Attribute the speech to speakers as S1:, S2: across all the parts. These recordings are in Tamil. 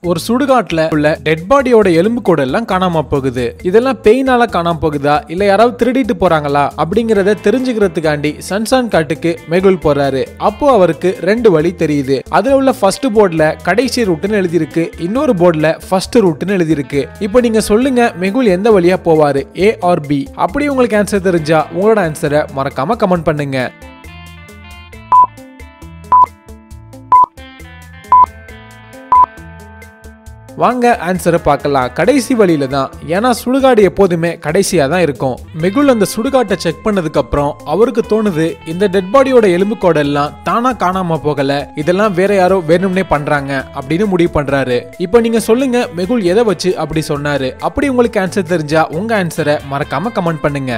S1: ஒரு சுடுகாட்டுல உள்ள டெட் பாடியோட எலும்பு கூட எல்லாம் காணாம போகுது இதெல்லாம் பெயினால காணாம போகுதா இல்ல யாராவது திருடிட்டு போறாங்களா அப்படிங்கறத தெரிஞ்சுக்கிறதுக்காண்டி சன்சான் காட்டுக்கு மெகுல் போறாரு அப்போ அவருக்கு ரெண்டு வழி தெரியுது அதுல உள்ள ஃபர்ஸ்ட் போர்டுல கடைசி ரூட்னு எழுதியிருக்கு இன்னொரு போர்டுல ஃபர்ஸ்ட் ரூட்னு எழுதியிருக்கு இப்போ நீங்க சொல்லுங்க மெகுல் எந்த வழியா போவாரு ஏ ஆர் பி அப்படி உங்களுக்கு ஆன்சர் தெரிஞ்சா உங்களோட ஆன்சரை மறக்காம கமெண்ட் பண்ணுங்க வாங்க ஆன்சரை பார்க்கலாம் கடைசி வழியில தான் ஏன்னா சுடுகாடு எப்போதுமே கடைசியா தான் இருக்கும் மெகுல் அந்த சுடுகாட்டை செக் பண்ணதுக்கு அப்புறம் அவருக்கு தோணுது இந்த டெட் பாடியோட எலும்புக்கோட எல்லாம் தானா காணாம போகல இதெல்லாம் வேற யாரோ வேணும்னே பண்றாங்க அப்படின்னு முடிவு பண்றாரு இப்போ நீங்க சொல்லுங்க மெகுல் எதை வச்சு அப்படி சொன்னாரு அப்படி உங்களுக்கு ஆன்சர் தெரிஞ்சா உங்க ஆன்சரை மறக்காம கமெண்ட் பண்ணுங்க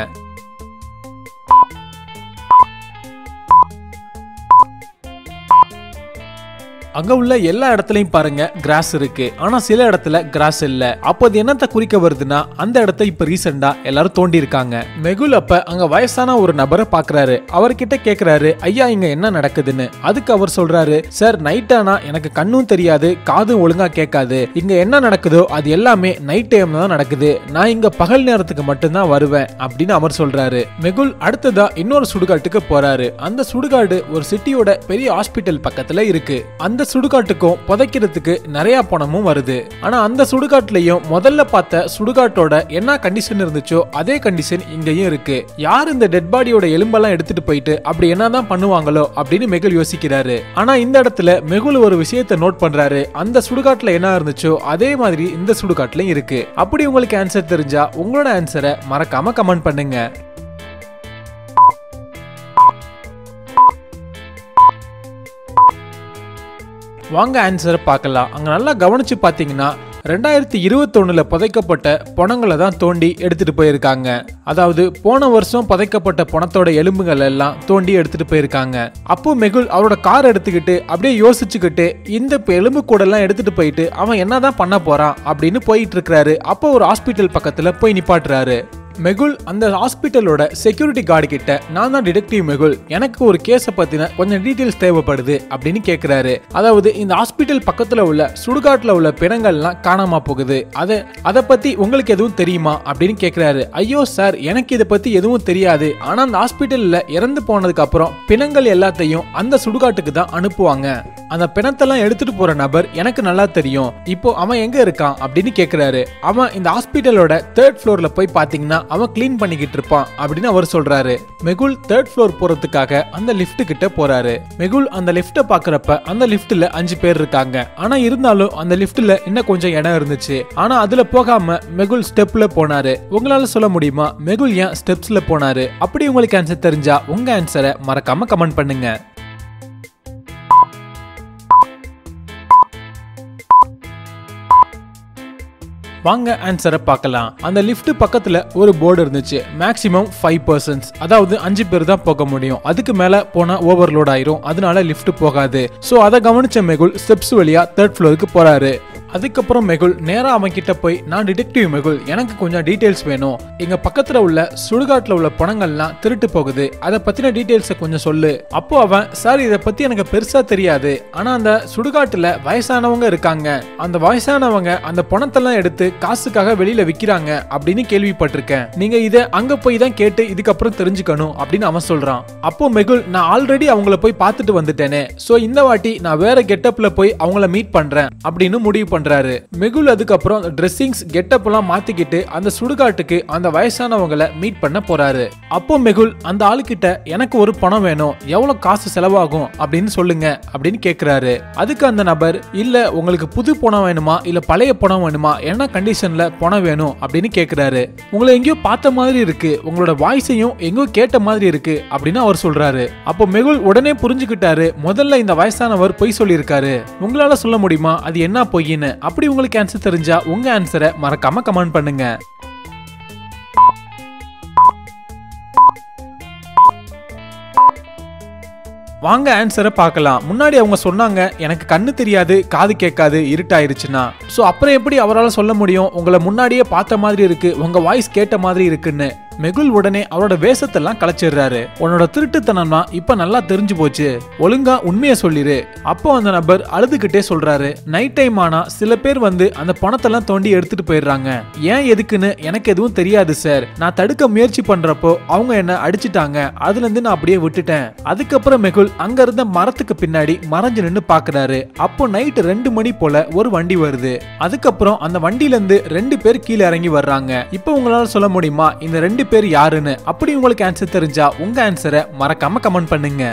S1: அங்க உள்ள எல்லா இடத்துலயும் பாருங்க கிராஸ் இருக்கு ஆனா சில இடத்துல கிராஸ் இல்ல அப்போ அது என்னத்த குறிக்க வருதுன்னா அந்த இடத்த இப்ப ரீசெண்டா எல்லாரும் தோண்டி இருக்காங்க மெகுல் அப்ப அங்க வயசான ஒரு நபரை பாக்குறாரு அவர்கிட்ட கேக்குறாரு ஐயா இங்க என்ன நடக்குதுன்னு அதுக்கு அவர் சொல்றாரு சார் நைட் ஆனா எனக்கு கண்ணும் தெரியாது காதும் ஒழுங்கா கேட்காது இங்க என்ன நடக்குதோ அது எல்லாமே நைட் டைம்ல தான் நடக்குது நான் இங்க பகல் நேரத்துக்கு மட்டும்தான் வருவேன் அப்படின்னு அவர் சொல்றாரு மெகுல் அடுத்ததா இன்னொரு சுடுகாட்டுக்கு போறாரு அந்த சுடுகாடு ஒரு சிட்டியோட பெரிய ஹாஸ்பிட்டல் பக்கத்துல இருக்கு அந்த சுடுகாட்டுக்கும் புதைக்கிறதுக்கு நிறைய பணமும் வருது ஆனா அந்த சுடுகாட்டுலயும் முதல்ல பார்த்த சுடுகாட்டோட என்ன கண்டிஷன் இருந்துச்சோ அதே கண்டிஷன் இங்கேயும் இருக்கு யார் இந்த டெட் பாடியோட எலும்பெல்லாம் எடுத்துட்டு போயிட்டு அப்படி என்னதான் பண்ணுவாங்களோ அப்படின்னு மெகுல் யோசிக்கிறாரு ஆனா இந்த இடத்துல மெகுல் ஒரு விஷயத்தை நோட் பண்றாரு அந்த சுடுகாட்டுல என்ன இருந்துச்சோ அதே மாதிரி இந்த சுடுகாட்டுலயும் இருக்கு அப்படி உங்களுக்கு ஆன்சர் தெரிஞ்சா உங்களோட ஆன்சரை மறக்காம கமெண்ட் பண்ணுங்க வாங்க ஆன்சரை பார்க்கலாம் அங்க நல்லா கவனிச்சு பார்த்தீங்கன்னா ரெண்டாயிரத்தி இருபத்தொன்னுல புதைக்கப்பட்ட பணங்களை தான் தோண்டி எடுத்துட்டு போயிருக்காங்க அதாவது போன வருஷம் புதைக்கப்பட்ட பணத்தோட எலும்புகள் எல்லாம் தோண்டி எடுத்துட்டு போயிருக்காங்க அப்போ மெகுல் அவரோட கார் எடுத்துக்கிட்டு அப்படியே யோசிச்சுக்கிட்டு இந்த எலும்பு கூட எல்லாம் எடுத்துட்டு போயிட்டு அவன் என்னதான் பண்ண போறான் அப்படின்னு போயிட்டு இருக்கிறாரு அப்போ ஒரு ஹாஸ்பிட்டல் பக்கத்துல போய் நிப்பாட்டுறாரு மெகுல் அந்த ஹாஸ்பிட்டலோட செக்யூரிட்டி கார்டு கிட்ட நான் தான் டிடெக்டிவ் மெகுல் எனக்கு ஒரு கேஸை பத்தின கொஞ்சம் டீடைல்ஸ் தேவைப்படுது அப்படின்னு கேக்குறாரு அதாவது இந்த ஹாஸ்பிட்டல் பக்கத்துல உள்ள சுடுகாட்டுல உள்ள பிணங்கள்லாம் காணாம போகுது அதை அதை பத்தி உங்களுக்கு எதுவும் தெரியுமா அப்படின்னு கேக்குறாரு ஐயோ சார் எனக்கு இதை பத்தி எதுவும் தெரியாது ஆனா அந்த ஹாஸ்பிட்டல்ல இறந்து போனதுக்கு அப்புறம் பிணங்கள் எல்லாத்தையும் அந்த சுடுகாட்டுக்கு தான் அனுப்புவாங்க அந்த பிணத்தெல்லாம் எடுத்துட்டு போற நபர் எனக்கு நல்லா தெரியும் இப்போ அவன் எங்க இருக்கான் அப்படின்னு கேக்குறாரு அவன் இந்த ஹாஸ்பிட்டலோட தேர்ட் ஃப்ளோர்ல போய் பாத்தீங்கன்னா அவன் க்ளீன் பண்ணிக்கிட்டு இருப்பான் அப்படின்னு அவர் சொல்றாரு மெகுல் தேர்ட் ஃப்ளோர் போறதுக்காக அந்த லிஃப்ட் கிட்ட போறாரு மெகுல் அந்த லிஃப்ட பாக்குறப்ப அந்த லிஃப்ட்ல அஞ்சு பேர் இருக்காங்க ஆனா இருந்தாலும் அந்த லிஃப்ட்ல இன்னும் கொஞ்சம் இடம் இருந்துச்சு ஆனா அதுல போகாம மெகுல் ஸ்டெப்ல போனாரு உங்களால சொல்ல முடியுமா மெகுல் ஏன் ஸ்டெப்ஸ்ல போனாரு அப்படி உங்களுக்கு ஆன்சர் தெரிஞ்சா உங்க ஆன்சரை மறக்காம கமெண்ட் பண்ணுங்க வாங்க ஆன்சரை பார்க்கலாம் அந்த லிஃப்ட் பக்கத்துல ஒரு போர்டு இருந்துச்சு மேக்ஸிமம் ஃபைவ் பர்சன்ஸ் அதாவது அஞ்சு பேர் தான் போக முடியும் அதுக்கு மேல போனா ஓவர்லோட் ஆயிரும் அதனால லிஃப்ட் போகாது ஸோ அதை கவனிச்ச மெகுல் ஸ்டெப்ஸ் வழியா தேர்ட் ஃப்ளோருக்கு போறாரு அதுக்கப்புறம் மெகுல் நேரா அவன் கிட்ட போய் நான் டிடெக்டிவ் மெகுல் எனக்கு கொஞ்சம் டீடைல்ஸ் வேணும் எங்க பக்கத்துல உள்ள சுடுகாட்டுல உள்ள பணங்கள்லாம் திருட்டு போகுது அதை பத்தின டீடைல்ஸை கொஞ்சம் சொல்லு அப்போ அவன் சார் இதை பத்தி எனக்கு பெருசா தெரியாது ஆனா அந்த சுடுகாட்டுல வயசானவங்க இருக்காங்க அந்த வயசானவங்க அந்த பணத்தெல்லாம் எடுத்து காசுக்காக வெளியில விக்கிறாங்க அப்படின்னு கேள்விப்பட்டிருக்கேன் நீங்க இதை அங்க போய் தான் கேட்டு இதுக்கப்புறம் தெரிஞ்சுக்கணும் அப்படின்னு அவன் சொல்றான் அப்போ மெகுல் நான் ஆல்ரெடி அவங்கள போய் பார்த்துட்டு வந்துட்டேனே சோ இந்த வாட்டி நான் வேற கெட்டப்ல போய் அவங்கள மீட் பண்றேன் அப்படின்னு முடிவு பண்றாரு மெகுல் அதுக்கப்புறம் ட்ரெஸ்ஸிங்ஸ் கெட்டப் எல்லாம் மாத்திக்கிட்டு அந்த சுடுகாட்டுக்கு அந்த வயசானவங்களை மீட் பண்ண போறாரு அப்போ மெகுல் அந்த ஆளுகிட்ட எனக்கு ஒரு பணம் வேணும் எவ்வளவு காசு செலவாகும் அப்படின்னு சொல்லுங்க அப்படின்னு கேக்குறாரு அதுக்கு அந்த நபர் இல்ல உங்களுக்கு புது பணம் வேணுமா இல்ல பழைய பணம் வேணுமா என்ன கண்டிஷன்ல பணம் வேணும் அப்படின்னு கேக்குறாரு உங்களை எங்கேயோ பார்த்த மாதிரி இருக்கு உங்களோட வாய்ஸையும் எங்கேயோ கேட்ட மாதிரி இருக்கு அப்படின்னு அவர் சொல்றாரு அப்போ மெகுல் உடனே புரிஞ்சுக்கிட்டாரு முதல்ல இந்த வயசானவர் பொய் சொல்லியிருக்காரு உங்களால சொல்ல முடியுமா அது என்ன பொய்ன்னு அப்படி உங்களுக்கு ஆன்சர் தெரிஞ்சா உங்க ஆன்சரை மறக்காம கமெண்ட் பண்ணுங்க வாங்க ஆன்சரை பார்க்கலாம் முன்னாடி அவங்க சொன்னாங்க எனக்கு கண்ணு தெரியாது காது கேட்காது இருட்டாயிருச்சுன்னா ஸோ அப்புறம் எப்படி அவரால் சொல்ல முடியும் உங்களை முன்னாடியே பார்த்த மாதிரி இருக்கு உங்க வாய்ஸ் கேட்ட மாதிரி இருக்குன்னு மெகுல் உடனே அவரோட வேஷத்தெல்லாம் கலைச்சிடுறாரு உன்னோட திருட்டுத்தனம்னா இப்ப நல்லா தெரிஞ்சு போச்சு ஒழுங்கா உண்மையை சொல்லிரு அப்போ அந்த நபர் அழுதுகிட்டே சொல்றாரு நைட் டைம் ஆனா சில பேர் வந்து அந்த பணத்தெல்லாம் தோண்டி எடுத்துட்டு போயிடுறாங்க ஏன் எதுக்குன்னு எனக்கு எதுவும் தெரியாது சார் நான் தடுக்க முயற்சி பண்றப்போ அவங்க என்ன அடிச்சிட்டாங்க அதுல இருந்து நான் அப்படியே விட்டுட்டேன் அதுக்கப்புறம் மெகுல் அங்க இருந்த மரத்துக்கு பின்னாடி மறைஞ்சு நின்னு பாக்குறாரு அப்போ நைட் ரெண்டு மணி போல ஒரு வண்டி வருது அதுக்கப்புறம் அந்த வண்டியில இருந்து ரெண்டு பேர் கீழே இறங்கி வர்றாங்க இப்போ உங்களால சொல்ல முடியுமா இந்த ரெண்டு பேர் யாருன்னு அப்படி உங்களுக்கு ஆன்சர் தெரிஞ்சா உங்க ஆன்சரை மறக்காம கமெண்ட் பண்ணுங்க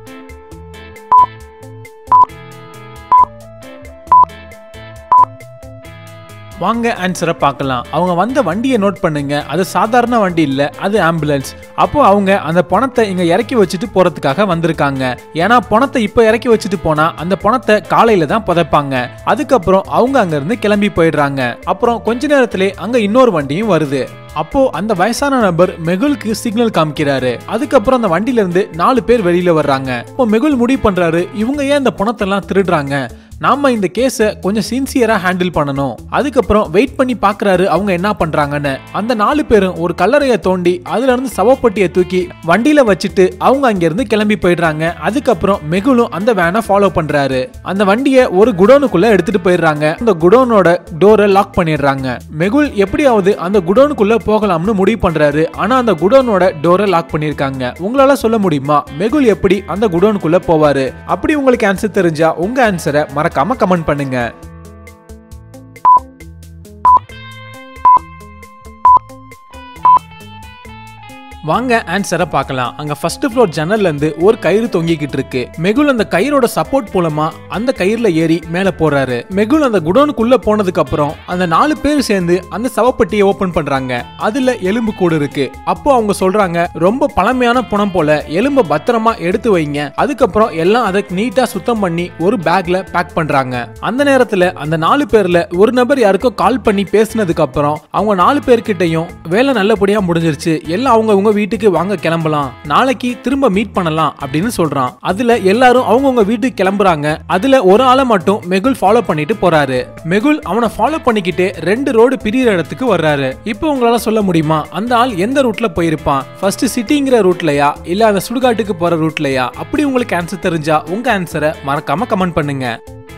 S1: வாங்க ஆன்சரை பார்க்கலாம் அவங்க வந்த வண்டியை நோட் பண்ணுங்க அது சாதாரண வண்டி இல்ல அது ஆம்புலன்ஸ் அப்போ அவங்க அந்த பணத்தை இங்க இறக்கி வச்சுட்டு போறதுக்காக வந்திருக்காங்க ஏன்னா பணத்தை இப்ப இறக்கி வச்சுட்டு போனா அந்த பணத்தை காலையில தான் புதைப்பாங்க அதுக்கப்புறம் அவங்க அங்க இருந்து கிளம்பி போயிடுறாங்க அப்புறம் கொஞ்ச நேரத்திலே அங்க இன்னொரு வண்டியும் வருது அப்போ அந்த வயசான நபர் மெகுலுக்கு சிக்னல் காமிக்கிறாரு அதுக்கப்புறம் அந்த வண்டியில இருந்து நாலு பேர் வெளியில வர்றாங்க இப்போ மெகுல் முடிவு பண்றாரு இவங்க ஏன் இந்த பணத்தை எல்லாம் திருடுறாங்க நாம இந்த கேஸை கொஞ்சம் சின்சியரா ஹேண்டில் பண்ணணும் அதுக்கப்புறம் வெயிட் பண்ணி பாக்குறாரு அவங்க என்ன பண்றாங்கன்னு அந்த நாலு பேரும் ஒரு கல்லறையை தோண்டி அதுல இருந்து சவப்பட்டியை தூக்கி வண்டியில வச்சுட்டு அவங்க அங்க இருந்து கிளம்பி போயிடுறாங்க அதுக்கப்புறம் மெகுலும் அந்த வேனை ஃபாலோ பண்றாரு அந்த வண்டியை ஒரு குடோனுக்குள்ள எடுத்துட்டு போயிடுறாங்க அந்த குடோனோட டோரை லாக் பண்ணிடுறாங்க மெகுல் எப்படியாவது அந்த குடோனுக்குள்ள போகலாம்னு முடிவு பண்றாரு ஆனா அந்த குடோனோட டோரை லாக் பண்ணிருக்காங்க உங்களால சொல்ல முடியுமா மெகுல் எப்படி அந்த குடோனுக்குள்ள போவாரு அப்படி உங்களுக்கு ஆன்சர் தெரிஞ்சா உங்க ஆன்சரை மறக்காம கமெண்ட் பண்ணுங்க வாங்க ஆன்சரை பார்க்கலாம் அங்க ஃபர்ஸ்ட் ஃப்ளோர் ஜன்னல்ல இருந்து ஒரு கயிறு தொங்கிக்கிட்டு இருக்கு மெகுல் அந்த கயிறோட சப்போர்ட் மூலமா அந்த கயிறுல ஏறி மேல போறாரு மெகுல் அந்த குடோனுக்குள்ள போனதுக்கு அப்புறம் அந்த நாலு பேர் சேர்ந்து அந்த சவப்பெட்டியை ஓபன் பண்றாங்க அதுல எலும்பு கூடு இருக்கு அப்போ அவங்க சொல்றாங்க ரொம்ப பழமையான பணம் போல எலும்பை பத்திரமா எடுத்து வைங்க அதுக்கப்புறம் எல்லாம் அதை நீட்டா சுத்தம் பண்ணி ஒரு பேக்ல பேக் பண்றாங்க அந்த நேரத்துல அந்த நாலு பேர்ல ஒரு நபர் யாருக்கோ கால் பண்ணி பேசினதுக்கு அப்புறம் அவங்க நாலு பேர்கிட்டயும் வேலை நல்லபடியா முடிஞ்சிருச்சு எல்லாம் அவங்க அவங்க வீட்டுக்கு வாங்க கிளம்பலாம் நாளைக்கு திரும்ப மீட் பண்ணலாம் அப்படின்னு சொல்றான் அதுல எல்லாரும் அவங்கவுங்க வீட்டுக்கு கிளம்புறாங்க அதுல ஒரு ஆளை மட்டும் மெகுல் ஃபாலோ பண்ணிட்டு போறாரு மெகுல் அவனை ஃபாலோ பண்ணிக்கிட்டு ரெண்டு ரோடு பிரியிற இடத்துக்கு வர்றாரு இப்போ உங்களால சொல்ல முடியுமா அந்த ஆள் எந்த ரூட்ல போயிருப்பான் ஃபர்ஸ்ட் சிட்டிங்கிற ரூட்லயா இல்ல அந்த சுடுகாட்டுக்கு போற ரூட்லயா அப்படி உங்களுக்கு ஆன்சர் தெரிஞ்சா உங்க ஆன்சரை மறக்காம கமெண்ட் பண்ணுங்க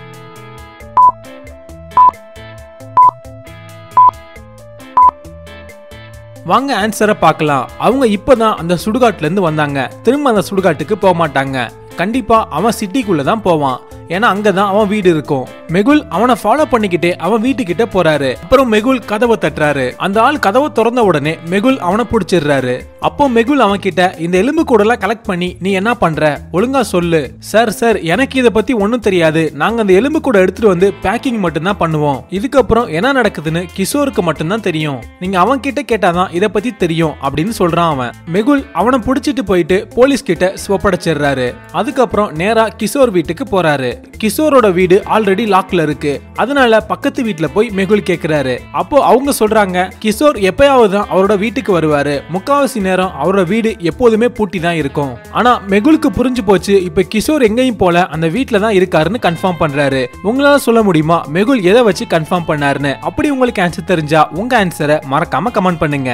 S1: வாங்க ஆன்சரை பார்க்கலாம் அவங்க இப்பதான் அந்த சுடுகாட்டுல இருந்து வந்தாங்க திரும்ப அந்த சுடுகாட்டுக்கு போக மாட்டாங்க கண்டிப்பா அவன் சிட்டிக்குள்ள தான் போவான் ஏன்னா அங்கதான் அவன் வீடு இருக்கும் மெகுல் அவனை ஃபாலோ பண்ணிக்கிட்டே அவன் வீட்டுக்கிட்ட போறாரு அப்புறம் மெகுல் கதவை தட்டுறாரு அந்த ஆள் கதவை திறந்த உடனே மெகுல் அவனை பிடிச்சிடுறாரு அப்போ மெகுல் அவன் கிட்ட இந்த எலும்பு கூடலாம் கலெக்ட் பண்ணி நீ என்ன பண்ற ஒழுங்கா சொல்லு சார் சார் எனக்கு இதை பத்தி ஒன்றும் தெரியாது நாங்க அந்த எலும்பு கூட எடுத்துட்டு வந்து பேக்கிங் மட்டும்தான் பண்ணுவோம் இதுக்கப்புறம் என்ன நடக்குதுன்னு கிஷோருக்கு மட்டும்தான் தெரியும் நீங்க அவன் கிட்ட கேட்டாதான் இதை பத்தி தெரியும் அப்படின்னு சொல்றான் அவன் மெகுல் அவனை பிடிச்சிட்டு போயிட்டு போலீஸ் கிட்ட ஒப்படைச்சிடுறாரு அதுக்கப்புறம் நேரா கிஷோர் வீட்டுக்கு போறாரு கிஷோரோட வீடு ஆல்ரெடி லாக்ல இருக்கு அதனால பக்கத்து வீட்ல போய் மெகுல் கேக்குறாரு அப்போ அவங்க சொல்றாங்க கிஷோர் எப்பயாவது தான் அவரோட வீட்டுக்கு வருவாரு முக்காவாசி நேரம் அவரோட வீடு எப்போதுமே பூட்டி தான் இருக்கும் ஆனா மெகுலுக்கு புரிஞ்சு போச்சு இப்ப கிஷோர் எங்கேயும் போல அந்த வீட்ல தான் இருக்காருன்னு கன்ஃபார்ம் பண்றாரு உங்களால சொல்ல முடியுமா மெகுல் எதை வச்சு கன்ஃபார்ம் பண்ணாருன்னு அப்படி உங்களுக்கு ஆன்சர் தெரிஞ்சா உங்க ஆன்சரை மறக்காம கமெண்ட் பண்ணுங்க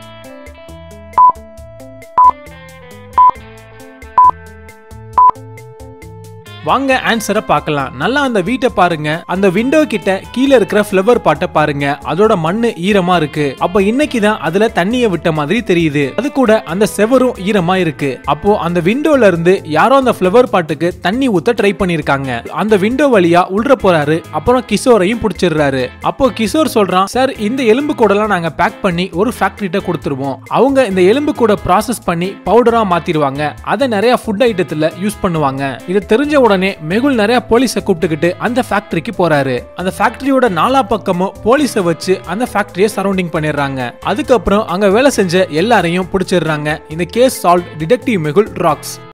S1: வாங்க ஆன்சரை பார்க்கலாம் நல்லா அந்த வீட்டை பாருங்க அந்த விண்டோ கிட்ட கீழே இருக்கிற ஃப்ளவர் பாட்டை பாருங்க அதோட மண்ணு ஈரமா இருக்கு அப்ப இன்னைக்கு தான் அதுல தண்ணிய விட்ட மாதிரி தெரியுது அது கூட அந்த செவரும் ஈரமா இருக்கு அப்போ அந்த விண்டோல இருந்து யாரோ அந்த ஃப்ளவர் பாட்டுக்கு தண்ணி ஊத்த ட்ரை பண்ணிருக்காங்க அந்த விண்டோ வழியா உள்ள போறாரு அப்புறம் கிஷோரையும் பிடிச்சிடுறாரு அப்போ கிஷோர் சொல்றான் சார் இந்த எலும்பு கூடலாம் நாங்க பேக் பண்ணி ஒரு ஃபேக்டரிட்ட கொடுத்துருவோம் அவங்க இந்த எலும்பு கூட ப்ராசஸ் பண்ணி பவுடரா மாத்திடுவாங்க அதை நிறைய ஃபுட் ஐட்டத்துல யூஸ் பண்ணுவாங்க இது தெரிஞ்ச உடனே மெகுல் நிறைய போலீஸை கூப்பிட்டுக்கிட்டு அந்த ஃபேக்டரிக்கு போறாரு அந்த ஃபேக்டரியோட நாலா பக்கமும் போலீஸை வச்சு அந்த ஃபேக்டரியை சரௌண்டிங் பண்ணிடுறாங்க அதுக்கப்புறம் அங்க வேலை செஞ்ச எல்லாரையும் பிடிச்சிடுறாங்க இந்த case solve detective Mehul rocks